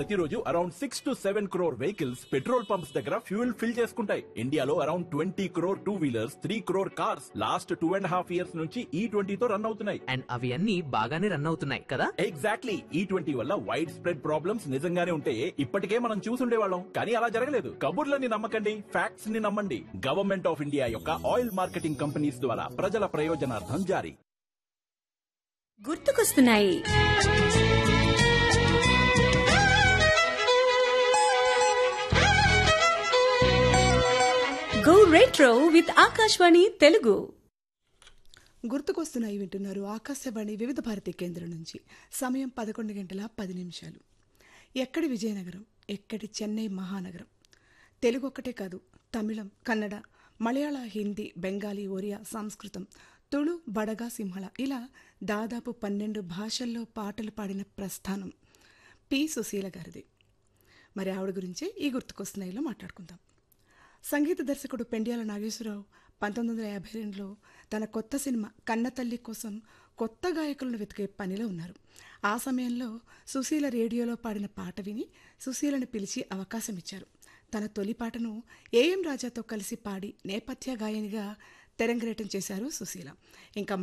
ప్రతిరోజు around six to seven crore vehicles petrol pumps దగ్గర fuel fill చేసుకుంటాయి ఇండియాలో around twenty crore two wheelers three crore cars last two and half years నుంచి ఈ ట్వంటీతో run అవుతున్నాయి అండ్ అవి అన్ని బాగానే రన్ అవుతున్నాయి కదా ఎగ్జాక్ట్లీ ఈ ట్వంటీ వల్ల వైడ్ స్ప్రెడ్ ప్రాబ్లమ్స్ నిజంగానే ఉంటే ఇప్పటికే మనం చూసుండేవాళ్ళం కానీ అలా జరగలేదు కబుర్లని నమ్మకండి ఫ్యాక్ట్స్ ని నమ్మండి గవర్నమెంట్ ఆఫ్ ఇండియా యొక్క ఆయిల్ మార్కెటింగ్ కంపెనీస్ ద్వారా ప్రజల ప్రయోజనార్థం జారీ గుర్తుకొస్తున్నాయి go retro with Akashvani Telugu గుర్తుకొస్తున్నాయి వింటున్నారు ఆకాశవాణి వివిధ భారతి కేంద్రం నుంచి సమయం పదకొండు గంటల పది నిమిషాలు ఎక్కడి విజయనగరం ఎక్కడి చెన్నై మహానగరం తెలుగు ఒక్కటే కాదు తమిళం కన్నడ మలయాళ హిందీ బెంగాలీ ఒరియా సంస్కృతం తుళు బడగా సింహళ ఇలా దాదాపు పన్నెండు భాషల్లో పాటలు పాడిన ప్రస్థానం పి సుశీల గారిది మరి ఆవిడ గురించే ఈ గుర్తుకొస్తున్నాయిలో మాట్లాడుకుందాం సంగీత దర్శకుడు పెండ్యాల నాగేశ్వరరావు పంతొమ్మిది వందల యాభై రెండులో తన కొత్త సినిమా కన్నతల్లి కోసం కొత్త గాయకులను వెతికే పనిలో ఉన్నారు ఆ సమయంలో సుశీల రేడియోలో పాడిన పాట విని సుశీలను పిలిచి అవకాశం ఇచ్చారు తన తొలి పాటను ఏఎం రాజాతో కలిసి పాడి నేపథ్య గాయనిగా తెరంగేటం చేశారు సుశీల ఇంకా